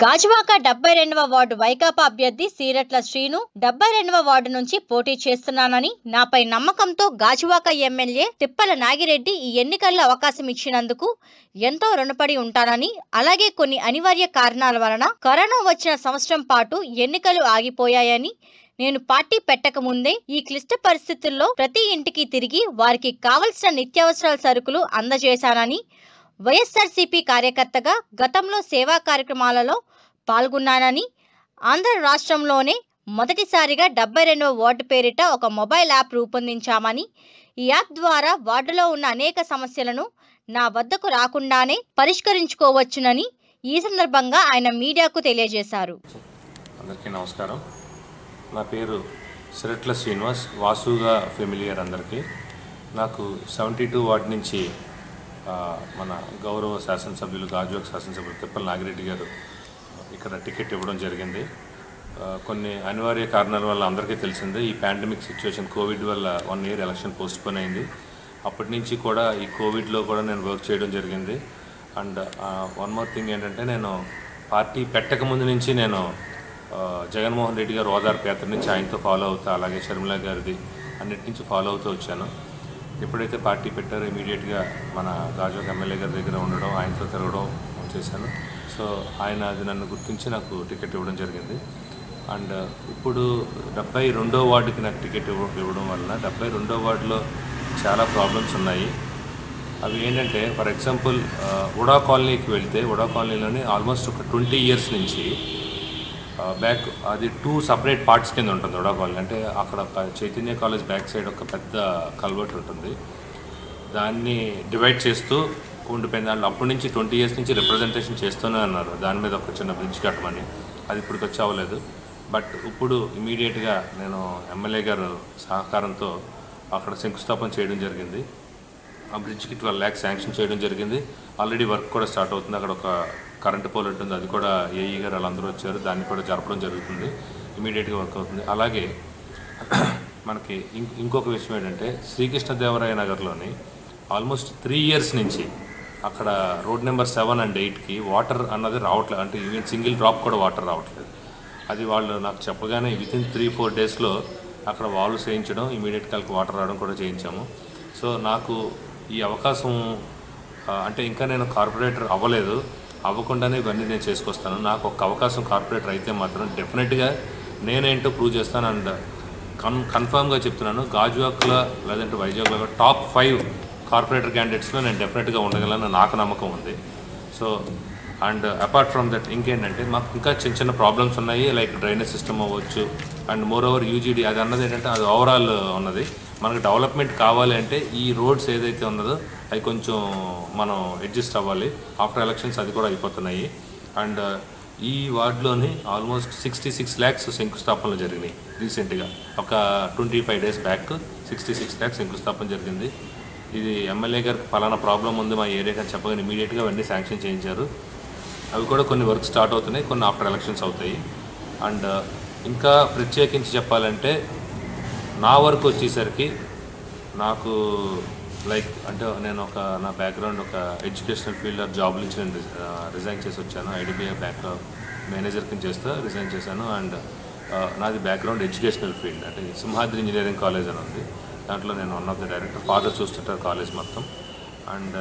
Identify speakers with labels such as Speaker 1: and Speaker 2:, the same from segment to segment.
Speaker 1: గాజువాక డెబ్బై రెండవ వార్డు వైకాపా అభ్యర్థి సీరట్ల శ్రీను డెబ్బై రెండవ వార్డు నుంచి పోటీ చేస్తున్నానని నాపై నమ్మకంతో గాజువాక ఎమ్మెల్యే తిప్పల నాగిరెడ్డి ఈ ఎన్నికల్లో అవకాశం ఇచ్చినందుకు ఎంతో రుణపడి ఉంటానని అలాగే కొన్ని అనివార్య కారణాల వలన కరోనా వచ్చిన సంవత్సరం పాటు ఎన్నికలు ఆగిపోయాయని నేను పార్టీ పెట్టక ముందే ఈ క్లిష్ట పరిస్థితుల్లో ప్రతి ఇంటికి తిరిగి వారికి కావలసిన నిత్యావసరాల సరుకులు అందజేశానని వైఎస్ఆర్సీపీ కార్యకర్తగా గతంలో సేవా కార్యక్రమాలలో పాల్గొన్నానని ఆంధ్ర రాష్ట్రంలోనే మొదటిసారిగా డెబ్బై రెండవ వార్డు పేరిట ఒక మొబైల్ యాప్ రూపొందించామని ఈ యాప్ ద్వారా వార్డులో ఉన్న అనేక సమస్యలను నా వద్దకు రాకుండానే పరిష్కరించుకోవచ్చునని ఈ సందర్భంగా ఆయన మీడియాకు తెలియజేశారు
Speaker 2: అందరికీ నమస్కారం నా పేరు సిరట్ల శ్రీనివాస్ వాసుగా ఫెమిలియర్ అందరికీ నాకు సెవెంటీ టూ వార్డ్ నుంచి ఆ, మన గౌరవ శాసనసభ్యులు గాజువాక శాసనసభ్యులు తిప్పల నాగిరెడ్డి గారు ఇక్కడ టికెట్ ఇవ్వడం జరిగింది ఆ, కొన్ని అనివార్య కారణాల వల్ల అందరికీ తెలిసిందే ఈ పాండమిక్ సిచ్యువేషన్ కోవిడ్ వల్ల వన్ ఇయర్ ఎలక్షన్ పోస్ట్పోన్ అయింది అప్పటి నుంచి కూడా ఈ కోవిడ్లో కూడా నేను వర్క్ చేయడం జరిగింది అండ్ వన్ మోర్ థింగ్ ఏంటంటే నేను పార్టీ పెట్టక ముందు నుంచి నేను ఆ, జగన్మోహన్ రెడ్డి గారు ఓదార్పు యాత్ర నుంచి ఆయనతో ఫాలో అవుతా అలాగే షర్మిల గారిది అన్నిటి నుంచి ఫాలో అవుతూ వచ్చాను ఎప్పుడైతే పార్టీ పెట్టారో ఇమీడియట్గా మన గాజువాక ఎమ్మెల్యే గారి దగ్గర ఉండడం ఆయనతో తిరగడం చేశాను సో ఆయన అది నన్ను గుర్తించి నాకు టికెట్ ఇవ్వడం జరిగింది అండ్ ఇప్పుడు డెబ్బై రెండో వార్డుకి నాకు టికెట్ ఇవ్వ ఇవ్వడం వలన డెబ్బై రెండో వార్డులో చాలా ప్రాబ్లమ్స్ ఉన్నాయి అవి ఏంటంటే ఫర్ ఎగ్జాంపుల్ ఉడా కాలనీకి వెళ్తే ఉడా కాలనీలోని ఆల్మోస్ట్ ఒక ట్వంటీ ఇయర్స్ నుంచి బ్యాక్ అది టూ సపరేట్ పార్ట్స్ కింద ఉంటుంది ఉడా కాలనీ అంటే అక్కడ ఒక చైతన్య కాలేజ్ బ్యాక్ సైడ్ ఒక పెద్ద కల్వర్ట్ ఉంటుంది దాన్ని డివైడ్ చేస్తూ ఉండిపోయింది దాంట్లో అప్పటి నుంచి ట్వంటీ ఇయర్స్ నుంచి రిప్రజెంటేషన్ చేస్తూనే ఉన్నారు దాని మీద ఒక చిన్న బ్రిడ్జ్ కట్టమని అది ఇప్పటికి వచ్చి అవ్వలేదు బట్ ఇప్పుడు ఇమీడియట్గా నేను ఎమ్మెల్యే గారు సహకారంతో అక్కడ శంకుస్థాపన చేయడం జరిగింది ఆ బ్రిడ్జ్కి ట్వెల్వ్ ల్యాక్స్ శాంక్షన్ చేయడం జరిగింది ఆల్రెడీ వర్క్ కూడా స్టార్ట్ అవుతుంది అక్కడ ఒక కరెంట్ పోల్ ఉంటుంది అది కూడా ఏఈ గారు వాళ్ళందరూ వచ్చారు దాన్ని కూడా జరపడం జరుగుతుంది ఇమీడియట్గా వర్క్ అవుతుంది అలాగే మనకి ఇం- ఇంకొక విషయం ఏంటంటే శ్రీకృష్ణదేవరాయ నగర్లోని ఆల్మోస్ట్ త్రీ ఇయర్స్ నుంచి అక్కడ రోడ్ నెంబర్ సెవెన్ అండ్ ఎయిట్కి వాటర్ అన్నది రావట్లేదు అంటే ఈవెన్ సింగిల్ డ్రాప్ కూడా వాటర్ రావట్లేదు అది వాళ్ళు నాకు చెప్పగానే విత్ ఇన్ త్రీ ఫోర్ డేస్లో అక్కడ వాల్వ్ చేయించడం ఇమీడియట్గా వాళ్ళకి వాటర్ రావడం కూడా చేయించాము సో నాకు ఈ అవకాశం ఆ, అంటే ఇంకా నేను కార్పొరేటర్ అవ్వలేదు అవ్వకుండానే ఇవన్నీ నేను చేసుకొస్తాను నాకు ఒక అవకాశం కార్పొరేటర్ అయితే మాత్రం డెఫినెట్గా నేనేంటో ప్రూవ్ చేస్తాను అండ్ కన్ కన్ఫామ్గా చెప్తున్నాను గాజువాక్లో లేదంటే వైజాగ్లో టాప్ ఫైవ్ కార్పొరేటర్ క్యాండిడేట్స్లో నేను డెఫినెట్గా ఉండగలను నాకు నమ్మకం ఉంది so and apart from that ఇంకేంటంటే మాకు ఇంకా చిన్న చిన్న ప్రాబ్లమ్స్ ఉన్నాయి లైక్ డ్రైనేజ్ సిస్టమ్ అవ్వచ్చు అండ్ మోర్ ఓవర్ యూజీడీ అది అన్నది ఏంటంటే అది ఓవరాల్ ఉన్నది మనకు డెవలప్మెంట్ కావాలి అంటే ఈ రోడ్స్ ఏదైతే ఉన్నదో అవి కొంచెం మనం అడ్జస్ట్ అవ్వాలి ఆఫ్టర్ ఎలక్షన్స్ అది కూడా అయిపోతున్నాయి అండ్ ఈ వార్డులోని ఆల్మోస్ట్ సిక్స్టీ సిక్స్ ల్యాక్స్ శంకుస్థాపనలు జరిగినాయి రీసెంట్గా ఒక twenty five days back sixty six lakhs శంకుస్థాపన జరిగింది ఇది ఎమ్మెల్యే గారికి ఫలానా ప్రాబ్లం ఉంది మా ఏరియాకి అని చెప్పగానే ఇమీడియట్గా అవన్నీ శాంక్షన్ చేయించారు అవి కూడా కొన్ని వర్క్ స్టార్ట్ అవుతున్నాయి కొన్ని ఆఫ్టర్ ఎలక్షన్స్ అవుతాయి అండ్ ఇంకా ప్రత్యేకించి చెప్పాలంటే నా వరకు వచ్చేసరికి నాకు లైక్ అంటే నేను ఒక నా బ్యాక్గ్రౌండ్ ఒక ఎడ్యుకేషనల్ ఫీల్డ్ జాబ్ నుంచి నేను రిజైన్ చేసి వచ్చాను ఐడిబిఐ బ్యాంక్ మేనేజర్ కింద చేస్తూ రిజైన్ చేశాను అండ్ నాది బ్యాక్గ్రౌండ్ ఎడ్యుకేషనల్ ఫీల్డ్ అంటే సింహాద్రి ఇంజనీరింగ్ కాలేజ్ అని ఉంది దాంట్లో నేను one of the director father చూస్తుంటారు కాలేజ్ మొత్తం అండ్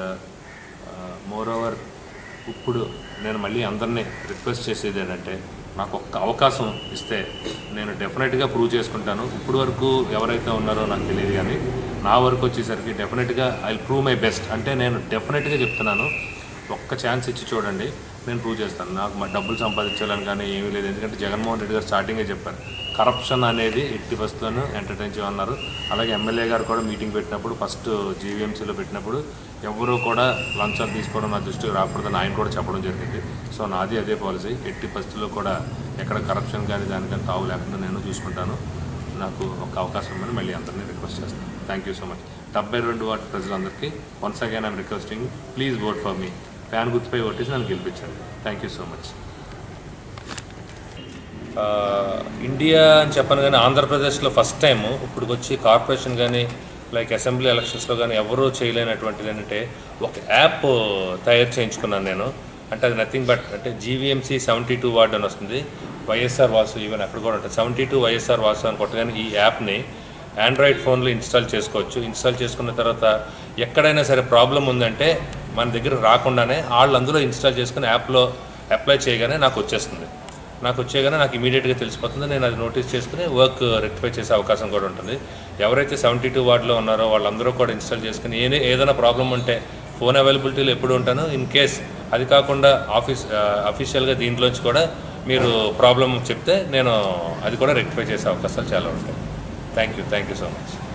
Speaker 2: మోర్ ఓవర్ ఇప్పుడు నేను మళ్ళీ అందరినీ రిక్వెస్ట్ చేసేది ఏంటంటే నాకు ఒక్క అవకాశం ఇస్తే నేను డెఫినెట్గా ప్రూవ్ చేసుకుంటాను ఇప్పుడు వరకు ఎవరైతే ఉన్నారో నాకు తెలియదు కానీ నా వరకు వచ్చేసరికి డెఫినెట్గా ఐ ప్రూవ్ మై బెస్ట్ అంటే నేను డెఫినెట్గా చెప్తున్నాను ఒక్క ఛాన్స్ ఇచ్చి చూడండి నేను ప్రూవ్ చేస్తాను నాకు మా డబ్బులు సంపాదించాలని కానీ ఏమీ లేదు ఎందుకంటే జగన్మోహన్ రెడ్డి గారు స్టార్టింగే చెప్పారు కరప్షన్ అనేది ఎట్టి బస్సులను ఎంటర్టైన్ చేయమన్నారు అలాగే ఎమ్మెల్యే గారు కూడా మీటింగ్ పెట్టినప్పుడు ఫస్ట్ జీవీఎంసీలో పెట్టినప్పుడు ఎవరూ కూడా లంచాలు తీసుకోవడం నా దృష్టికి రాకూడదని ఆయన కూడా చెప్పడం జరిగింది సో నాది అదే పాలసీ ఎట్టి పరిస్థితుల్లో కూడా ఎక్కడ కరప్షన్ కానీ దానికని తావు లేకుండా నేను చూసుకుంటాను నాకు ఒక అవకాశం ఇవ్వమని మళ్ళీ అందరినీ రిక్వెస్ట్ చేస్తాను థ్యాంక్ యూ సో మచ్ డెబ్బై రెండు వాటి ప్రజలందరికీ once again I'm requesting please vote for మీ ఫ్యాన్ గుర్తుపై ఓటేసి నన్ను గెలిపించండి thank you so much India అని చెప్పను కానీ ఆంధ్రప్రదేశ్లో ఫస్ట్ టైం ఇప్పుడు వచ్చి కార్పొరేషన్ కానీ లైక్ అసెంబ్లీ ఎలక్షన్స్లో కానీ ఎవరూ చేయలేనటువంటిది ఏంటంటే ఒక యాప్ తయారు చేయించుకున్నాను నేను అంటే అది నథింగ్ బట్ అంటే జీవీఎంసీ సెవెంటీ టూ వార్డ్ అని వస్తుంది వైఎస్ఆర్ వాసు ఈవెన్ అక్కడ కూడా ఉంటుంది సెవెంటీ టూ వైఎస్ఆర్ వాసు అని కొట్టగానే ఈ యాప్ని ఆండ్రాయిడ్ ఫోన్లో ఇన్స్టాల్ చేసుకోవచ్చు ఇన్స్టాల్ చేసుకున్న తర్వాత ఎక్కడైనా సరే ప్రాబ్లం ఉందంటే మన దగ్గర రాకుండానే వాళ్ళు అందులో ఇన్స్టాల్ చేసుకుని యాప్లో అప్లై చేయగానే నాకు వచ్చేస్తుంది నాకు వచ్చేగానే నాకు ఇమీడియట్గా తెలిసిపోతుంది నేను అది నోటీస్ చేసుకుని వర్క్ రెక్టిఫై చేసే అవకాశం కూడా ఉంటుంది ఎవరైతే సెవెంటీ టూ వార్డులో ఉన్నారో వాళ్ళందరూ కూడా ఇన్స్టాల్ చేసుకుని ఏ ఏదైనా ప్రాబ్లం ఉంటే ఫోన్ అవైలబిలిటీలో ఎప్పుడు ఉంటాను ఇన్ కేస్ అది కాకుండా ఆఫీస్ అఫీషియల్గా దీంట్లోంచి కూడా మీరు ప్రాబ్లం చెప్తే నేను అది కూడా రెక్టిఫై చేసే అవకాశాలు చాలా ఉంటాయి thank you thank you so much